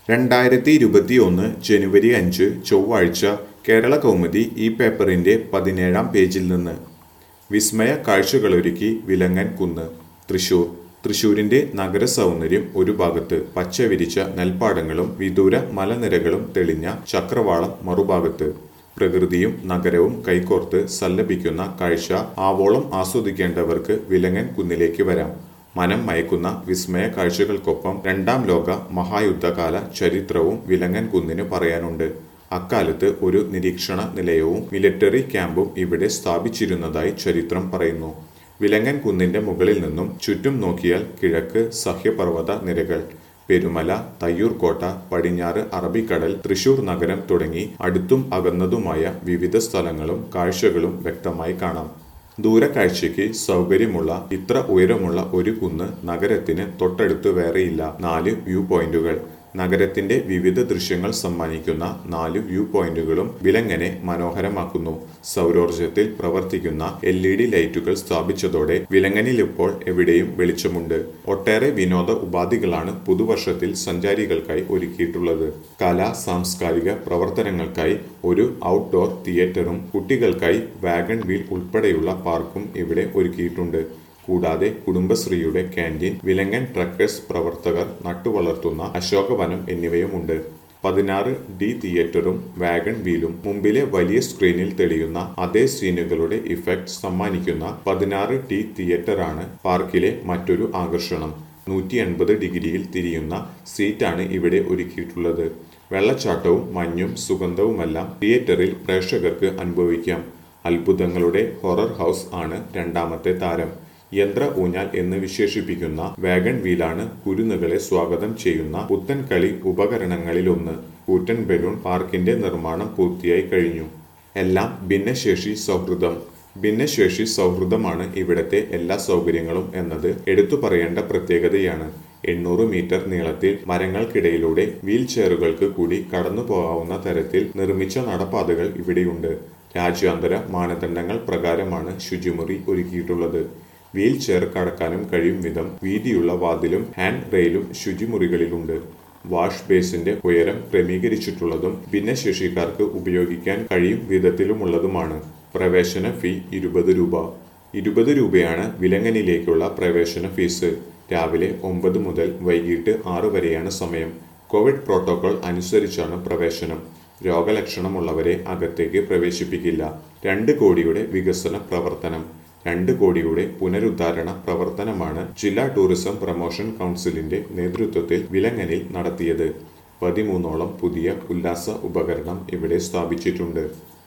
രണ്ടായിരത്തി ഇരുപത്തി ഒന്ന് ജനുവരി അഞ്ച് ചൊവ്വാഴ്ച കേരള കൗമുദി ഈ പേപ്പറിന്റെ പതിനേഴാം പേജിൽ നിന്ന് വിസ്മയ കാഴ്ചകളൊരുക്കി വിലങ്ങൻ കുന്ന് തൃശൂർ തൃശൂരിന്റെ നഗര സൗന്ദര്യം ഒരു ഭാഗത്ത് പച്ച വിരിച്ച നെൽപ്പാടങ്ങളും വിദൂര മലനിരകളും തെളിഞ്ഞ ചക്രവാളം മറുഭാഗത്ത് പ്രകൃതിയും നഗരവും കൈകോർത്ത് സല്ലപിക്കുന്ന കാഴ്ച ആവോളം ആസ്വദിക്കേണ്ടവർക്ക് വിലങ്ങൻ കുന്നിലേക്ക് വരാം മനം മയക്കുന്ന വിസ്മയ കാഴ്ചകൾക്കൊപ്പം രണ്ടാം ലോക മഹായുദ്ധകാല ചരിത്രവും വിലങ്ങൻ കുന്നിന് പറയാനുണ്ട് അക്കാലത്ത് ഒരു നിരീക്ഷണ നിലയവും മിലിറ്ററി ക്യാമ്പും ഇവിടെ സ്ഥാപിച്ചിരുന്നതായി ചരിത്രം പറയുന്നു വിലങ്ങൻ കുന്നിന്റെ മുകളിൽ നിന്നും ചുറ്റും നോക്കിയാൽ കിഴക്ക് സഹ്യപർവ്വത നിരകൾ പെരുമല തയ്യൂർ കോട്ട പടിഞ്ഞാറ് അറബിക്കടൽ തൃശൂർ നഗരം തുടങ്ങി അടുത്തും അകന്നതുമായ വിവിധ സ്ഥലങ്ങളും കാഴ്ചകളും വ്യക്തമായി കാണാം ദൂരക്കാഴ്ചയ്ക്ക് സൗകര്യമുള്ള ഇത്ര ഉയരമുള്ള ഒരു കുന്ന് നഗരത്തിന് തൊട്ടടുത്ത് വേറെയില്ല നാല് വ്യൂ പോയിന്റുകൾ നഗരത്തിന്റെ വിവിധ ദൃശ്യങ്ങൾ സമ്മാനിക്കുന്ന നാല് വ്യൂ പോയിന്റുകളും വിലങ്ങനെ മനോഹരമാക്കുന്നു സൗരോർജ്ജത്തിൽ പ്രവർത്തിക്കുന്ന എൽ ഇ ഡി ലൈറ്റുകൾ സ്ഥാപിച്ചതോടെ വിലങ്ങനിൽ ഇപ്പോൾ എവിടെയും വെളിച്ചമുണ്ട് ഒട്ടേറെ വിനോദ ഉപാധികളാണ് പുതുവർഷത്തിൽ സഞ്ചാരികൾക്കായി ഒരുക്കിയിട്ടുള്ളത് കലാ സാംസ്കാരിക പ്രവർത്തനങ്ങൾക്കായി ഒരു ഔട്ട്ഡോർ തിയേറ്ററും കുട്ടികൾക്കായി വാഗൺ വീൽ ഉൾപ്പെടെയുള്ള പാർക്കും ഇവിടെ ഒരുക്കിയിട്ടുണ്ട് കൂടാതെ കുടുംബശ്രീയുടെ ക്യാൻറ്റീൻ വിലങ്ങൻ ട്രക്കേഴ്സ് പ്രവർത്തകർ നട്ടുവളർത്തുന്ന അശോകവനം എന്നിവയുമുണ്ട് പതിനാറ് ഡി തിയേറ്ററും വാഗൺ വീലും മുമ്പിലെ വലിയ സ്ക്രീനിൽ തെളിയുന്ന അതേ സീനുകളുടെ ഇഫക്റ്റ് സമ്മാനിക്കുന്ന പതിനാറ് ടി തിയേറ്ററാണ് പാർക്കിലെ മറ്റൊരു ആകർഷണം നൂറ്റി എൺപത് ഡിഗ്രിയിൽ തിരിയുന്ന സീറ്റാണ് ഇവിടെ ഒരുക്കിയിട്ടുള്ളത് വെള്ളച്ചാട്ടവും മഞ്ഞും സുഗന്ധവുമെല്ലാം തിയേറ്ററിൽ പ്രേക്ഷകർക്ക് അനുഭവിക്കാം അത്ഭുതങ്ങളുടെ ഹൊറർ ഹൗസ് ആണ് രണ്ടാമത്തെ താരം യന്ത്ര ഊഞ്ഞാൽ എന്ന് വിശേഷിപ്പിക്കുന്ന വാഗൺ വീലാണ് കുരുന്നുകളെ സ്വാഗതം ചെയ്യുന്ന പുത്തൻ കളി ഉപകരണങ്ങളിലൊന്ന് കൂറ്റൻ ബലൂൺ പാർക്കിന്റെ നിർമ്മാണം പൂർത്തിയായി കഴിഞ്ഞു എല്ലാം ഭിന്നശേഷി സൗഹൃദം ഭിന്നശേഷി സൗഹൃദമാണ് ഇവിടത്തെ എല്ലാ സൗകര്യങ്ങളും എന്നത് എടുത്തു പറയേണ്ട പ്രത്യേകതയാണ് എണ്ണൂറ് മീറ്റർ നീളത്തിൽ മരങ്ങൾക്കിടയിലൂടെ വീൽ ചെയറുകൾക്ക് കൂടി കടന്നു പോകാവുന്ന തരത്തിൽ നിർമ്മിച്ച നടപ്പാതകൾ ഇവിടെയുണ്ട് രാജ്യാന്തര മാനദണ്ഡങ്ങൾ പ്രകാരമാണ് ശുചിമുറി ഒരുക്കിയിട്ടുള്ളത് വീൽ ചെയർ കടക്കാനും കഴിയും വിധം വീതിയുള്ള വാതിലും ഹാൻഡ് റെയിലും ശുചിമുറികളിലുണ്ട് വാഷ് ബേസിന്റെ ഉയരം ക്രമീകരിച്ചിട്ടുള്ളതും ഭിന്നശേഷിക്കാർക്ക് ഉപയോഗിക്കാൻ കഴിയും വിധത്തിലുമുള്ളതുമാണ് പ്രവേശന ഫീ ഇരുപത് രൂപ ഇരുപത് രൂപയാണ് വിലങ്ങനിലേക്കുള്ള പ്രവേശന ഫീസ് രാവിലെ ഒമ്പത് മുതൽ വൈകിട്ട് ആറ് വരെയാണ് സമയം കോവിഡ് പ്രോട്ടോകോൾ അനുസരിച്ചാണ് പ്രവേശനം രോഗലക്ഷണമുള്ളവരെ അകത്തേക്ക് പ്രവേശിപ്പിക്കില്ല രണ്ട് കോടിയുടെ വികസന പ്രവർത്തനം രണ്ട് കോടിയുടെ പുനരുദ്ധാരണ പ്രവർത്തനമാണ് ജില്ലാ ടൂറിസം പ്രൊമോഷൻ കൗൺസിലിന്റെ നേതൃത്വത്തിൽ വിലങ്ങനിൽ നടത്തിയത് പതിമൂന്നോളം പുതിയ ഉല്ലാസ ഉപകരണം ഇവിടെ സ്ഥാപിച്ചിട്ടുണ്ട്